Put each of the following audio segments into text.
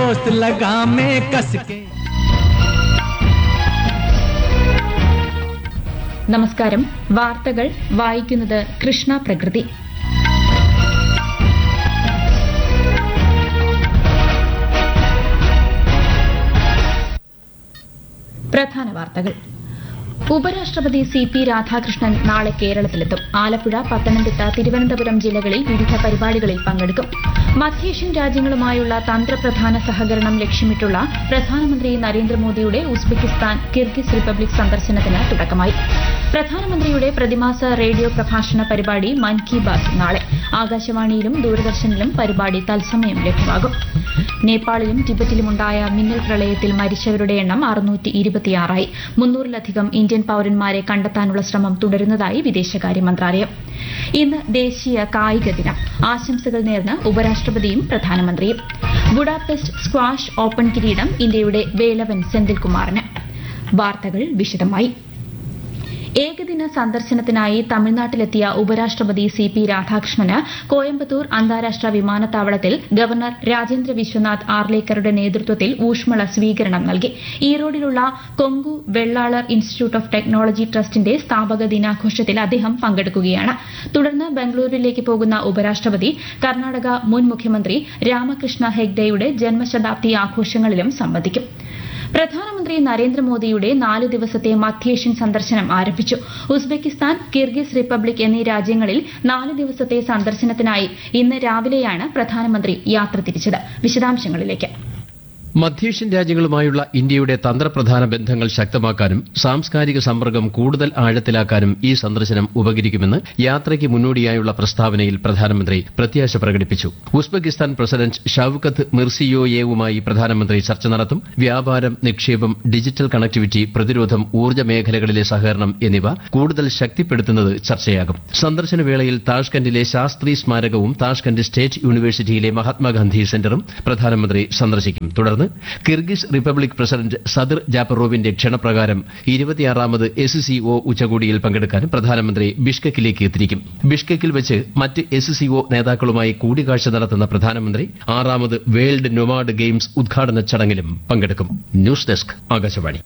दोस्त लगा में कस के നമസ്കാരം വാർത്തകൾ വായിക്കുന്നത് കൃഷ്ണ പ്രകൃതി പ്രധാന വാർത്തകൾ ഉപരാഷ്ട്രപതി സി പി രാധാകൃഷ്ണൻ നാളെ കേരളത്തിലെത്തും ആലപ്പുഴ പത്തനംതിട്ട തിരുവനന്തപുരം ജില്ലകളിൽ വിവിധ പരിപാടികളിൽ പങ്കെടുക്കും മധ്യേഷ്യൻ രാജ്യങ്ങളുമായുള്ള തന്ത്രപ്രധാന സഹകരണം ലക്ഷ്യമിട്ടുള്ള പ്രധാനമന്ത്രി നരേന്ദ്രമോദിയുടെ ഉസ്ബെക്കിസ്ഥാൻ കിർഗിസ് റിപ്പബ്ലിക് സന്ദർശനത്തിന് തുടക്കമായി പ്രധാനമന്ത്രിയുടെ പ്രതിമാസ റേഡിയോ പ്രഭാഷണ പരിപാടി മൻ കി ബാത് നാളെ ആകാശവാണിയിലും ദൂരദർശനിലും പരിപാടി തത്സമയം ലഭ്യമാകും നേപ്പാളിലും ടിബറ്റിലുമുണ്ടായ മിന്നൽ പ്രളയത്തിൽ മരിച്ചവരുടെ എണ്ണം അറുന്നൂറ്റി ഇരുപത്തിയാറായി മുന്നൂറിലധികം ഇന്ത്യൻ പൌരന്മാരെ കണ്ടെത്താനുള്ള ശ്രമം തുടരുന്നതായി വിദേശകാര്യ മന്ത്രാലയം ഇന്ന് ദേശീയ കായിക ദിനം ആശംസകൾ നേർന്ന് ഉപരാഷ്ട്രപതിയും പ്രധാനമന്ത്രിയും ബുഡാപെസ്റ്റ് സ്ക്വാഷ് ഓപ്പൺ കിരീടം ഇന്ത്യയുടെ വേലവൻ സെന്തിൽകുമാറിന് വാർത്തകൾ വിശദമായി ഏകദിന സന്ദർശനത്തിനായി തമിഴ്നാട്ടിലെത്തിയ ഉപരാഷ്ട്രപതി സി പി രാധാകൃഷ്ണന് കോയമ്പത്തൂർ അന്താരാഷ്ട്ര വിമാനത്താവളത്തിൽ ഗവർണർ രാജേന്ദ്ര വിശ്വനാഥ് ആർലേക്കറുടെ നേതൃത്വത്തിൽ ഊഷ്മള സ്വീകരണം നൽകി ഈറോഡിലുള്ള Kongu Vellalar institute of technology ട്രസ്റ്റിന്റെ സ്ഥാപക ദിനാഘോഷത്തിൽ അദ്ദേഹം പങ്കെടുക്കുകയാണ് തുടർന്ന് ബംഗളൂരുവിലേക്ക് പോകുന്ന ഉപരാഷ്ട്രപതി കർണാടക മുൻ മുഖ്യമന്ത്രി രാമകൃഷ്ണ ഹെഗ്ഡെയുടെ ജന്മശതാബ്ദി ആഘോഷങ്ങളിലും സംബന്ധിക്കും പ്രധാനമന്ത്രി നരേന്ദ്രമോദിയുടെ നാല് ദിവസത്തെ മധ്യേഷ്യൻ സന്ദർശനം ആരംഭിച്ചു ഉസ്ബെക്കിസ്ഥാൻ കിർഗിസ് റിപ്പബ്ലിക് എന്നീ രാജ്യങ്ങളിൽ നാല് ദിവസത്തെ സന്ദർശനത്തിനായി ഇന്ന് രാവിലെയാണ് പ്രധാനമന്ത്രി യാത്ര തിരിച്ചത് വിശദാംശങ്ങളിലേക്ക് മധ്യേഷ്യൻ രാജ്യങ്ങളുമായുള്ള ഇന്ത്യയുടെ തന്ത്രപ്രധാന ബന്ധങ്ങൾ ശക്തമാക്കാനും സാംസ്കാരിക സമ്പർക്കം കൂടുതൽ ആഴത്തിലാക്കാനും ഈ സന്ദർശനം ഉപകരിക്കുമെന്ന് യാത്രയ്ക്ക് മുന്നോടിയായുള്ള പ്രസ്താവനയിൽ പ്രധാനമന്ത്രി പ്രത്യാശ പ്രകടിപ്പിച്ചു ഉസ്ബെക്കിസ്ഥാൻ പ്രസിഡന്റ് ഷൌക്കത്ത് മിർസിയോയേവുമായി പ്രധാനമന്ത്രി ചർച്ച നടത്തും വ്യാപാരം നിക്ഷേപം ഡിജിറ്റൽ കണക്ടിവിറ്റി പ്രതിരോധം ഊർജ്ജ മേഖലകളിലെ സഹകരണം എന്നിവ കൂടുതൽ ശക്തിപ്പെടുത്തുന്നത് ചർച്ചയാകും സന്ദർശന വേളയിൽ താഷ്കന്റിലെ ശാസ്ത്രി സ്മാരകവും താഷ്കന്റ് സ്റ്റേറ്റ് യൂണിവേഴ്സിറ്റിയിലെ മഹാത്മാഗാന്ധി സെന്ററും പ്രധാനമന്ത്രി സന്ദർശിക്കും തുടർന്ന് കിർഗിസ് റിപ്പബ്ലിക് പ്രസിഡന്റ് സദിർ ജാപ്പറോവിന്റെ ക്ഷണപ്രകാരം ഇരുപത്തിയാറാമത് എസ് സിഒ ഉച്ചകോടിയിൽ പങ്കെടുക്കാൻ പ്രധാനമന്ത്രി ബിഷ്കക്കിലേക്ക് തിരിക്കും ബിഷ്കക്കിൽ വെച്ച് മറ്റ് എസ് സിഒ നേതാക്കളുമായി കൂടിക്കാഴ്ച നടത്തുന്ന പ്രധാനമന്ത്രി ആറാമത് വേൾഡ് നൊമാഡ് ഗെയിംസ് ഉദ്ഘാടന ചടങ്ങിലും പങ്കെടുക്കും ന്യൂസ് ഡെസ്ക് ആകാശവാണി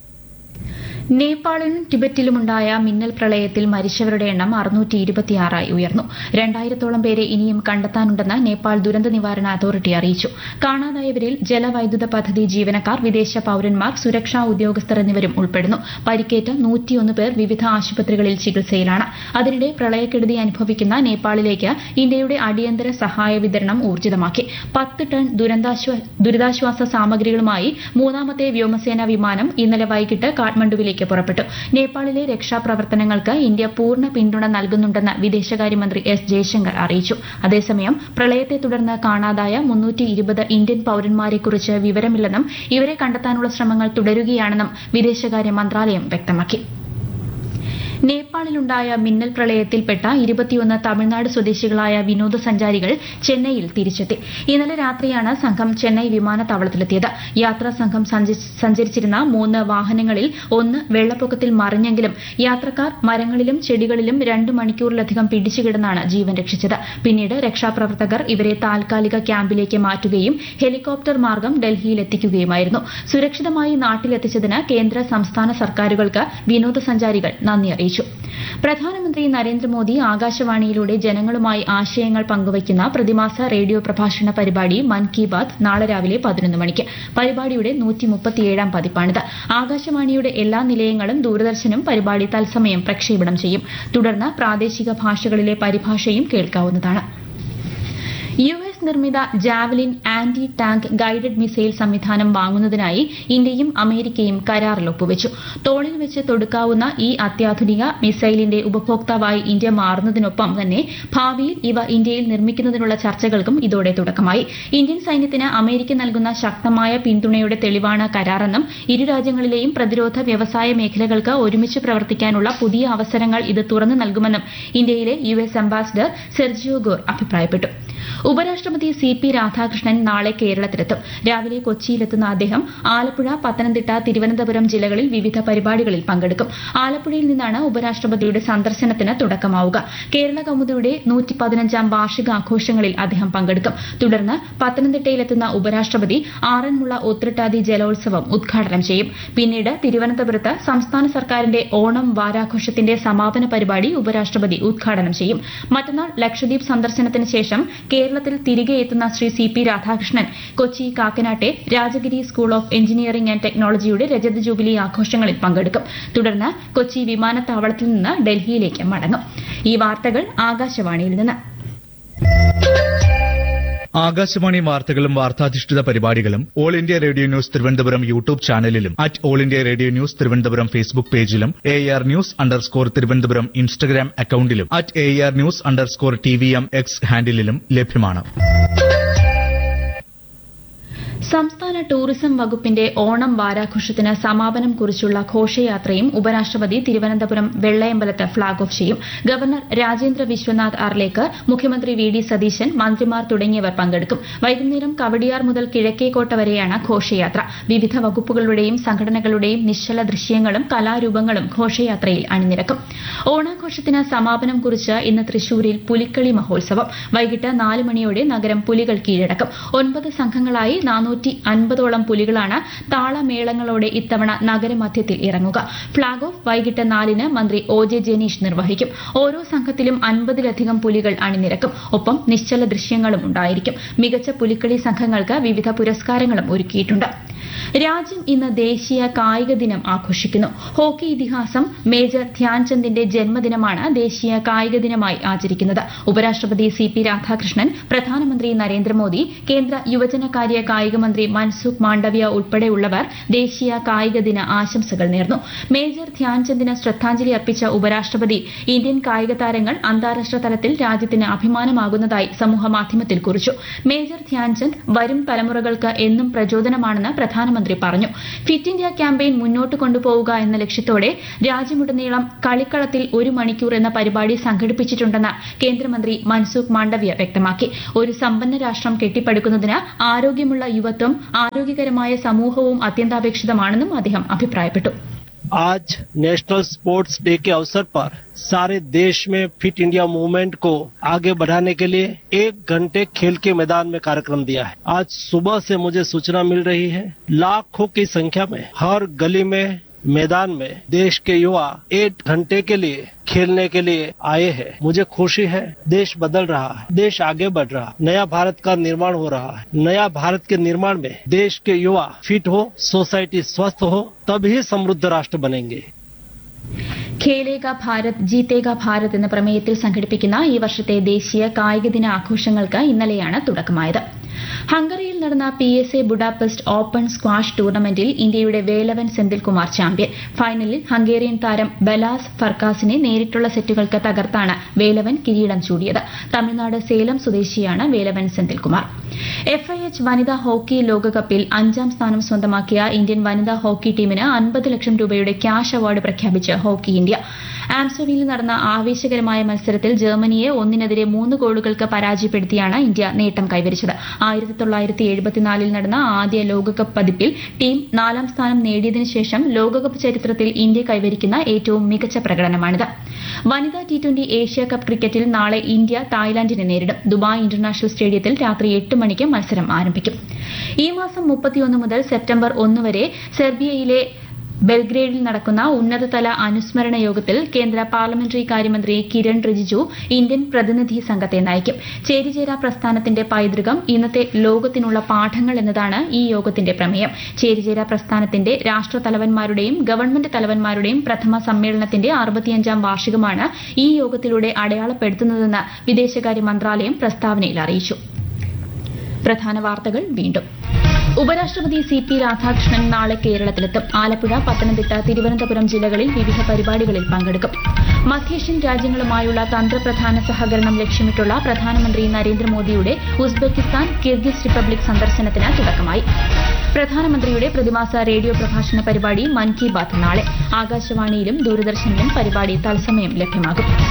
നേപ്പാളിലും ടിബറ്റിലുമുണ്ടായ മിന്നൽ പ്രളയത്തിൽ മരിച്ചവരുടെ എണ്ണം അറുന്നൂറ്റി ഇരുപത്തിയാറായി ഉയർന്നു രണ്ടായിരത്തോളം പേരെ ഇനിയും കണ്ടെത്താനുണ്ടെന്ന് നേപ്പാൾ ദുരന്ത നിവാരണ അതോറിറ്റി അറിയിച്ചു കാണാതായവരിൽ ജലവൈദ്യുത പദ്ധതി ജീവനക്കാർ വിദേശ പൌരന്മാർ സുരക്ഷാ ഉദ്യോഗസ്ഥർ എന്നിവരും ഉൾപ്പെടുന്നു പരിക്കേറ്റ നൂറ്റിയൊന്ന് പേർ വിവിധ ആശുപത്രികളിൽ ചികിത്സയിലാണ് അതിനിടെ പ്രളയക്കെടുതി അനുഭവിക്കുന്ന നേപ്പാളിലേക്ക് ഇന്ത്യയുടെ അടിയന്തര സഹായ വിതരണം ഊർജിതമാക്കി പത്ത് ടൺ ദുരന്താശ്വാ- ദുരിതാശ്വാസ സാമഗ്രികളുമായി മൂന്നാമത്തെ വ്യോമസേന വിമാനം ഇന്നലെ വൈകിട്ട് കാഠ്മണ്ഡുവിലേക്ക് പുറപ്പെട്ടു നേപ്പാളിലെ രക്ഷാപ്രവർത്തനങ്ങൾക്ക് ഇന്ത്യ പൂർണ്ണ പിന്തുണ നൽകുന്നുണ്ടെന്ന് വിദേശകാര്യമന്ത്രി എസ് ജയശങ്കർ അറിയിച്ചു അതേസമയം പ്രളയത്തെ തുടർന്ന് കാണാതായ മുന്നൂറ്റി ഇരുപത് ഇന്ത്യൻ പൌരന്മാരെക്കുറിച്ച് വിവരമില്ലെന്നും ഇവരെ കണ്ടെത്താനുള്ള ശ്രമങ്ങൾ തുടരുകയാണെന്നും വിദേശകാര്യ മന്ത്രാലയം വ്യക്തമാക്കി നേപ്പാളിലുണ്ടായ മിന്നൽ പ്രളയത്തിൽപ്പെട്ട ഇരുപത്തിയൊന്ന് തമിഴ്നാട് സ്വദേശികളായ വിനോദസഞ്ചാരികൾ ചെന്നൈയിൽ തിരിച്ചെത്തി ഇന്നലെ രാത്രിയാണ് സംഘം ചെന്നൈ വിമാനത്താവളത്തിലെത്തിയത് യാത്രാ സംഘം സഞ്ച- സഞ്ചരിച്ചിരുന്ന മൂന്ന് വാഹനങ്ങളിൽ ഒന്ന് വെള്ളപ്പൊക്കത്തിൽ മറിഞ്ഞെങ്കിലും യാത്രക്കാർ മരങ്ങളിലും ചെടികളിലും രണ്ട് മണിക്കൂറിലധികം പിടിച്ചുകിടന്നാണ് ജീവൻ രക്ഷിച്ചത് പിന്നീട് രക്ഷാപ്രവർത്തകർ ഇവരെ താൽക്കാലിക ക്യാമ്പിലേക്ക് മാറ്റുകയും ഹെലികോപ്റ്റർ മാർഗം ഡൽഹിയിൽ എത്തിക്കുകയുമായിരുന്നു സുരക്ഷിതമായി നാട്ടിലെത്തിച്ചതിന് കേന്ദ്ര സംസ്ഥാന സർക്കാരുകൾക്ക് വിനോദസഞ്ചാരികൾ നന്ദി അറിയിച്ചു പ്രധാനമന്ത്രി നരേന്ദ്രമോദി ആകാശവാണിയിലൂടെ ജനങ്ങളുമായി ആശയങ്ങൾ പങ്കുവയ്ക്കുന്ന പ്രതിമാസ റേഡിയോ പ്രഭാഷണ പരിപാടി മൻ കി ബാത് നാളെ രാവിലെ പതിനൊന്ന് മണിക്ക് പരിപാടിയുടെ നൂറ്റി മുപ്പത്തിയേഴാം പതിപ്പാണിത് ആകാശവാണിയുടെ എല്ലാ നിലയങ്ങളും ദൂരദർശനും പരിപാടി തത്സമയം പ്രക്ഷേപണം ചെയ്യും തുടർന്ന് പ്രാദേശിക ഭാഷകളിലെ പരിഭാഷയും കേൾക്കാവുന്നതാണ് യു എസ് നിർമ്മിത javelin anti tank guided missile സംവിധാനം വാങ്ങുന്നതിനായി ഇന്ത്യയും അമേരിക്കയും കരാറിൽ ഒപ്പുവച്ചു തോളിൽ വെച്ച് തൊടുക്കാവുന്ന ഈ അത്യാധുനിക മിസൈലിന്റെ ഉപഭോക്താവായി ഇന്ത്യ മാറുന്നതിനൊപ്പം തന്നെ ഭാവിയിൽ ഇവ ഇന്ത്യയിൽ നിർമ്മിക്കുന്നതിനുള്ള ചർച്ചകൾക്കും ഇതോടെ തുടക്കമായി ഇന്ത്യൻ സൈന്യത്തിന് അമേരിക്ക നൽകുന്ന ശക്തമായ പിന്തുണയുടെ തെളിവാണ് കരാറെന്നും ഇരു രാജ്യങ്ങളിലെയും പ്രതിരോധ വ്യവസായ മേഖലകൾക്ക് ഒരുമിച്ച് പ്രവർത്തിക്കാനുള്ള പുതിയ അവസരങ്ങൾ ഇത് തുറന്നു നൽകുമെന്നും ഇന്ത്യയിലെ U S ambassador Sergio Gor അഭിപ്രായപ്പെട്ടു ഉപരാഷ്ട്രപതി ഉപരാഷ്ട്രപതി സി പി രാധാകൃഷ്ണൻ നാളെ കേരളത്തിലെത്തും രാവിലെ കൊച്ചിയിലെത്തുന്ന അദ്ദേഹം ആലപ്പുഴ പത്തനംതിട്ട തിരുവനന്തപുരം ജില്ലകളിൽ വിവിധ പരിപാടികളിൽ പങ്കെടുക്കും ആലപ്പുഴയിൽ നിന്നാണ് ഉപരാഷ്ട്രപതിയുടെ സന്ദർശനത്തിന് തുടക്കമാവുക കേരള കൗമുദിയുടെ നൂറ്റി പതിനഞ്ചാം വാർഷികാഘോഷങ്ങളിൽ അദ്ദേഹം പങ്കെടുക്കും തുടർന്ന് പത്തനംതിട്ടയിലെത്തുന്ന ഉപരാഷ്ട്രപതി ആറന്മുള ഒത്രട്ടാതി ജലോത്സവം ഉദ്ഘാടനം ചെയ്യും പിന്നീട് തിരുവനന്തപുരത്ത് സംസ്ഥാന സർക്കാരിന്റെ ഓണം വാരാഘോഷത്തിന്റെ സമാപന പരിപാടി ഉപരാഷ്ട്രപതി ഉദ്ഘാടനം ചെയ്യും മറ്റന്നാൾ ലക്ഷദ്വീപ് സന്ദർശനത്തിന് ശേഷം കേരളത്തിൽ തിരികെ എത്തുന്ന ശ്രീ സി പി രാധാകൃഷ്ണൻ കൊച്ചി കാക്കനാട്ടെ Rajagiri school of engineering and ടെക്നോളജിയുടെ രജത ജൂബിലി ആഘോഷങ്ങളിൽ പങ്കെടുക്കും തുടർന്ന് കൊച്ചി വിമാനത്താവളത്തിൽ നിന്ന് ഡൽഹിയിലേക്ക് മടങ്ങും ഈ വാർത്തകൾ ആകാശവാണിയിൽ നിന്ന് ആകാശവാണി വാർത്തകളും വാർത്താധിഷ്ഠിത പരിപാടികളും All India Radio news Thiruvananthapuram YouTube ചാനലിലും at All India Radio news Thiruvananthapuram Facebook പേജിലും A R news underscore Thiruvananthapuram Instagram അക്കൌണ്ടിലും at A R news underscore T V M X ഹാൻഡിലും ലഭ്യമാണ് സംസ്ഥാന ടൂറിസം വകുപ്പിന്റെ ഓണം വാരാഘോഷത്തിന് സമാപനം കുറിച്ചുള്ള ഘോഷയാത്രയും ഉപരാഷ്ട്രപതി തിരുവനന്തപുരം വെള്ളയമ്പലത്ത് ഫ്ളാഗ് ഓഫ് ചെയ്യും ഗവർണർ രാജേന്ദ്ര വിശ്വനാഥ് അർലേക്കർ മുഖ്യമന്ത്രി വി ഡി സതീശൻ മന്ത്രിമാർ തുടങ്ങിയവർ പങ്കെടുക്കും വൈകുന്നേരം കവടിയാർ മുതൽ കിഴക്കേക്കോട്ട വരെയാണ് ഘോഷയാത്ര വിവിധ വകുപ്പുകളുടെയും സംഘടനകളുടെയും നിശ്ചല ദൃശ്യങ്ങളും കലാരൂപങ്ങളും ഘോഷയാത്രയിൽ അണിനിരക്കും ഓണാഘോഷത്തിന് സമാപനം കുറിച്ച് ഇന്ന് തൃശൂരിൽ പുലിക്കളി മഹോത്സവം വൈകിട്ട് നാല് മണിയോടെ നഗരം പുലികൾ കീഴടക്കും ഒൻപത് സംഘങ്ങളായി നാനൂറ്റി അൻപതോളം പുലികളാണ് താളമേളങ്ങളോടെ ഇത്തവണ നഗരമധ്യത്തിൽ ഇറങ്ങുക ഫ്ളാഗ് ഓഫ് വൈകിട്ട് നാലിന് മന്ത്രി ഒ ജെ ജനീഷ് നിർവഹിക്കും ഓരോ സംഘത്തിലും അൻപതിലധികം പുലികൾ അണിനിരക്കും ഒപ്പം നിശ്ചല ദൃശ്യങ്ങളും ഉണ്ടായിരിക്കും മികച്ച പുലിക്കളി സംഘങ്ങൾക്ക് വിവിധ പുരസ്കാരങ്ങളും ഒരുക്കിയിട്ടുണ്ട് രാജ്യം ഇന്ന് ദേശീയ കായിക ദിനം ആഘോഷിക്കുന്നു ഹോക്കി ഇതിഹാസം മേജർ ധ്യാൻചന്ദിന്റെ ജന്മദിനമാണ് ദേശീയ കായിക ദിനമായി ആചരിക്കുന്നത് ഉപരാഷ്ട്രപതി സി പി രാധാകൃഷ്ണൻ പ്രധാനമന്ത്രി നരേന്ദ്രമോദി കേന്ദ്ര യുവജനകാര്യ കായിക മന്ത്രി മൻസുഖ് മാണ്ഡവ്യ ഉൾപ്പെടെയുള്ളവർ ദേശീയ കായിക ദിന ആശംസകൾ നേർന്നു മേജർ ധ്യാൻചന്ദിന് ശ്രദ്ധാഞ്ജലി അർപ്പിച്ച ഉപരാഷ്ട്രപതി ഇന്ത്യൻ കായിക താരങ്ങൾ അന്താരാഷ്ട്ര തലത്തിൽ രാജ്യത്തിന് അഭിമാനമാകുന്നതായി സമൂഹമാധ്യമത്തിൽ കുറിച്ചു മേജർ ധ്യാൻചന്ദ് വരും തലമുറകൾക്ക് എന്നും പ്രചോദനമാണെന്ന് പ്രധാനമന്ത്രി പറഞ്ഞു ഫിറ്റ് ഇന്ത്യ ക്യാമ്പയിൻ മുന്നോട്ട് കൊണ്ടുപോവുക എന്ന ലക്ഷ്യത്തോടെ രാജ്യമുടനീളം കളിക്കളത്തിൽ ഒരു മണിക്കൂർ എന്ന പരിപാടി സംഘടിപ്പിച്ചിട്ടുണ്ടെന്ന് കേന്ദ്രമന്ത്രി മൻസുഖ് മാണ്ഡവ്യ വ്യക്തമാക്കി ഒരു സമ്പന്ന രാഷ്ട്രം കെട്ടിപ്പടുക്കുന്നതിന് ആരോഗ്യമുള്ള യുവത്വം ആരോഗ്യകരമായ സമൂഹവും അത്യന്താപേക്ഷിതമാണെന്നും അദ്ദേഹം അഭിപ്രായപ്പെട്ടു आज नेशनल स्पोर्ट्स डे के अवसर पर सारे देश में फिट इंडिया मूवमेंट को आगे बढ़ाने के लिए एक घंटे खेल के मैदान में कार्यक्रम दिया है आज सुबह से मुझे सूचना मिल रही है लाखों की संख्या में हर गली में मैदान में देश के युवा एक घंटे के लिए खेलने के लिए आए हैं मुझे खुशी है देश बदल रहा है देश आगे बढ़ रहा है नया भारत का निर्माण हो रहा है नया भारत के निर्माण में देश के युवा फिट हो सोसाइटी स्वस्थ हो तभी समृद्ध राष्ट्र बनेंगे ഖേലേഗ ഭാരത് ജീതേഗ ഭാരത് എന്ന പ്രമേയത്തിൽ സംഘടിപ്പിക്കുന്ന ഈ വർഷത്തെ ദേശീയ കായിക ദിന ആഘോഷങ്ങൾക്ക് ഇന്നലെയാണ് തുടക്കമായത് ഹംഗറിയിൽ നടന്ന P S A Budapest open squash ടൂർണമെന്റിൽ ഇന്ത്യയുടെ വേലവൻ സെന്തിൽകുമാർ ചാമ്പ്യൻ ഫൈനലിൽ ഹംഗേറിയൻ താരം ബലാസ് ഫർക്കാസിനെ നേരിട്ടുള്ള സെറ്റുകൾക്ക് തകർത്താണ് വേലവൻ കിരീടം ചൂടിയത് തമിഴ്നാട് സേലം സ്വദേശിയാണ് Velavan Senthilkumar F I H വനിതാ ഹോക്കി ലോകകപ്പിൽ അഞ്ചാം സ്ഥാനം സ്വന്തമാക്കിയ ഇന്ത്യൻ വനിതാ ഹോക്കി ടീമിന് അൻപത് ലക്ഷം രൂപയുടെ ക്യാഷ് അവാർഡ് പ്രഖ്യാപിച്ച് ഹോക്കി ഇന്ത്യ ആംസ്റ്റർഡീനിൽ നടന്ന ആവേശകരമായ മത്സരത്തിൽ ജർമ്മനിയെ ഒന്നിനെതിരെ മൂന്ന് ഗോളുകൾക്ക് പരാജയപ്പെടുത്തിയാണ് ഇന്ത്യ നേട്ടം കൈവരിച്ചത് ആയിരത്തി തൊള്ളായിരത്തി എഴുപത്തിനാലിൽ നടന്ന ആദ്യ ലോകകപ്പ് പതിപ്പിൽ ടീം നാലാം സ്ഥാനം നേടിയതിനു ശേഷം ലോകകപ്പ് ചരിത്രത്തിൽ ഇന്ത്യ കൈവരിക്കുന്ന ഏറ്റവും മികച്ച പ്രകടനമാണിത് വനിതാ ടി ട്വന്റി ഏഷ്യ കപ്പ് ക്രിക്കറ്റിൽ നാളെ ഇന്ത്യ തായ്ലാന്റിനെ നേരിടും ദുബായ് ഇന്റർനാഷണൽ സ്റ്റേഡിയത്തിൽ രാത്രി എട്ട് മണിക്ക് മത്സരം ആരംഭിക്കും ഈ മാസം മുപ്പത്തിയൊന്ന് മുതൽ സെപ്റ്റംബർ ഒന്ന് വരെ സെർബിയയിലെ ബെൽഗ്രേഡിൽ നടക്കുന്ന ഉന്നതതല അനുസ്മരണ യോഗത്തിൽ കേന്ദ്ര പാർലമെന്ററി കാര്യമന്ത്രി കിരൺ റിജിജു ഇന്ത്യൻ പ്രതിനിധി സംഘത്തെ നയിക്കും ചേരിചേരാ പ്രസ്ഥാനത്തിന്റെ പൈതൃകം ഇന്നത്തെ ലോകത്തിനുള്ള പാഠങ്ങൾ എന്നതാണ് ഈ യോഗത്തിന്റെ പ്രമേയം ചേരിചേരാ പ്രസ്ഥാനത്തിന്റെ രാഷ്ട്രതലവന്മാരുടെയും ഗവൺമെന്റ് തലവന്മാരുടെയും പ്രഥമ സമ്മേളനത്തിന്റെ അറുപത്തിയഞ്ചാം വാർഷികമാണ് ഈ യോഗത്തിലൂടെ അടയാളപ്പെടുത്തുന്നതെന്ന് വിദേശകാര്യ മന്ത്രാലയം പ്രസ്താവനയിൽ അറിയിച്ചു പ്രധാന വാർത്തകൾ വീണ്ടും ഉപരാഷ്ട്രപതി സി പി രാധാകൃഷ്ണൻ നാളെ കേരളത്തിലെത്തും ആലപ്പുഴ പത്തനംതിട്ട തിരുവനന്തപുരം ജില്ലകളിൽ വിവിധ പരിപാടികളിൽ പങ്കെടുക്കും മധ്യേഷ്യൻ രാജ്യങ്ങളുമായുള്ള തന്ത്രപ്രധാന സഹകരണം ലക്ഷ്യമിട്ടുള്ള പ്രധാനമന്ത്രി നരേന്ദ്രമോദിയുടെ ഉസ്ബെക്കിസ്ഥാൻ കിർഗിസ് റിപ്പബ്ലിക് സന്ദർശനത്തിന് തുടക്കമായി പ്രധാനമന്ത്രിയുടെ പ്രതിമാസ റേഡിയോ പ്രഭാഷണ പരിപാടി മൻ കി ബാത്ത് നാളെ ആകാശവാണിയിലും ദൂരദർശനിലും പരിപാടി തത്സമയം ലഭ്യമാകും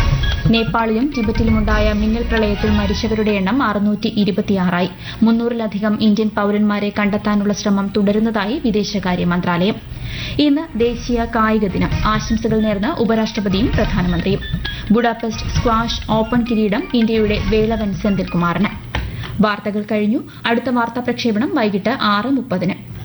നേപ്പാളിലും ടിബറ്റിലുമുണ്ടായ മിന്നൽ പ്രളയത്തിൽ മരിച്ചവരുടെ എണ്ണം അറുന്നൂറ്റി ഇരുപത്തിയാറായി മുന്നൂറിലധികം ഇന്ത്യൻ പൌരന്മാരെ കണ്ടെത്താനുള്ള ശ്രമം തുടരുന്നതായി വിദേശകാര്യ മന്ത്രാലയം ഇന്ന് ദേശീയ കായിക ദിനം ആശംസകൾ നേർന്ന് ഉപരാഷ്ട്രപതിയും പ്രധാനമന്ത്രിയും ബുഡാപെസ്റ്റ് സ്ക്വാഷ് ഓപ്പൺ കിരീടം ഇന്ത്യയുടെ വേളവൻ സെന്തിൽകുമാറിന് വാർത്തകൾ കഴിഞ്ഞു അടുത്ത വാർത്താ പ്രക്ഷേപണം വൈകിട്ട് ആറ് മുപ്പതിന്